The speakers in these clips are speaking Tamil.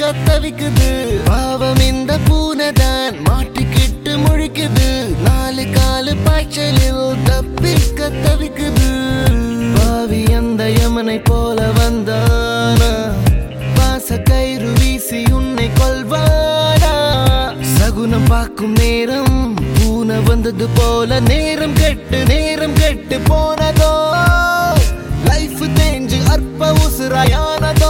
தவிக்குது பாவம் இந்த பூனைதான் மாட்டிக்கிட்டு முழிக்குது நாலு காலு பாய்ச்சலில் தப்பிக்க தவிக்குது பாவி அந்த யமனை போல வந்தானா பாச கயிறு வீசி உன்னை கொல்வானா சகுனம் பார்க்கும் நேரம் பூனை வந்தது போல நேரம் கெட்டு நேரம் கெட்டு போனதோ லைஃப் தேஞ்சு அற்ப உசுராயானதோ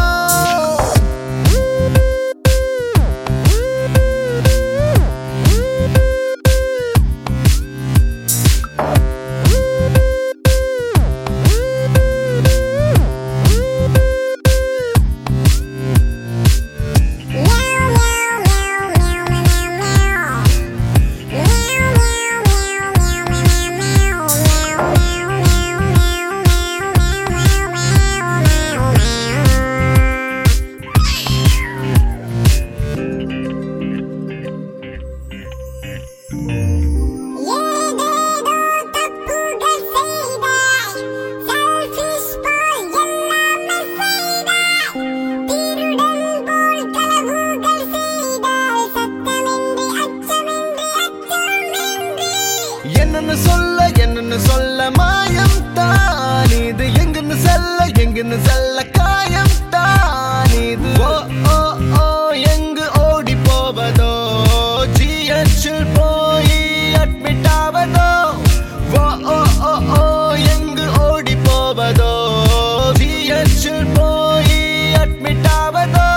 ஏதேதோ தப்புகள் செய்தாய் செல்ஃபிஷ் போல் எல்லாமே செய்தாய் திருடன் போல் களவுகள் செய்தாய் சத்தமின்றி அச்சமின்றி அச்சமின்றி என்னன்னு சொல்ல என்னன்னு சொல்ல மாயம் தான் இது எங்கன்னு செல்ல எங்கன்னு செல்ல காயம் தான் இது ஓ ஓ ஓ எங்கு ஓடி போவதோ ஜிஹெச்சில் போய் அட்மிட் ஆவதோ ஓ ஓ ஓ ஓ எங்கு ஓடி போவதோ ஜிஹெச்சில் போய் அட்மிட் ஆவதோ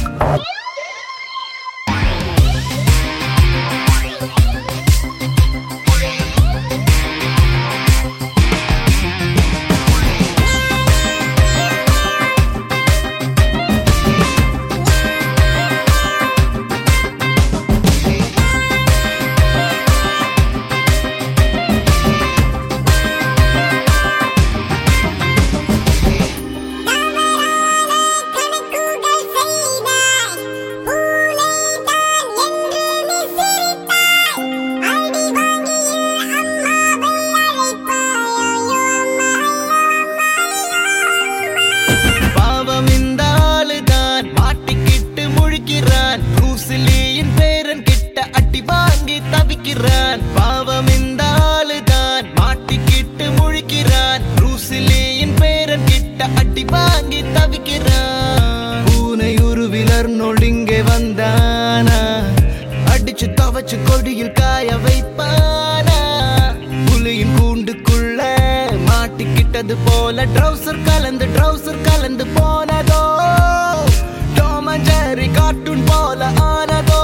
கணக்குகள் செய்தாய் பூனைதான் என்று நீ சிரித்தாய் அடி வாங்கிய அம்மாவை அழைப்பாய் ஐயோ அம்மா பாவம் இந்த ஆளுதான் மாட்டிக்கிட்டு முழிக்கிறான் ப்ரூசிலியின் பேரன் கிட்ட அடி வாங்கி தவிக்கிறான் பாவம் இந்த ஆளுதான் மாட்டிக்கிட்டு முழிக்கிறான் ப்ரூசிலியின் பேரன் கிட்ட அடி வாங்கி தவிக்கிறான் பூனை உருவிலர் நொடிங்கே வந்தானா அடிச்சு துவச்சு கொடியில் காய வைப்பானா புலியின் கூண்டுக்குள்ள மாட்டிக்கிட்டது போல ட்ரௌசர் கலந்து ட்ரௌசர் கலந்து போனதோ டாம் அண்ட் ஜெர்ரி கார்ட்டூன் போல ஆனதோ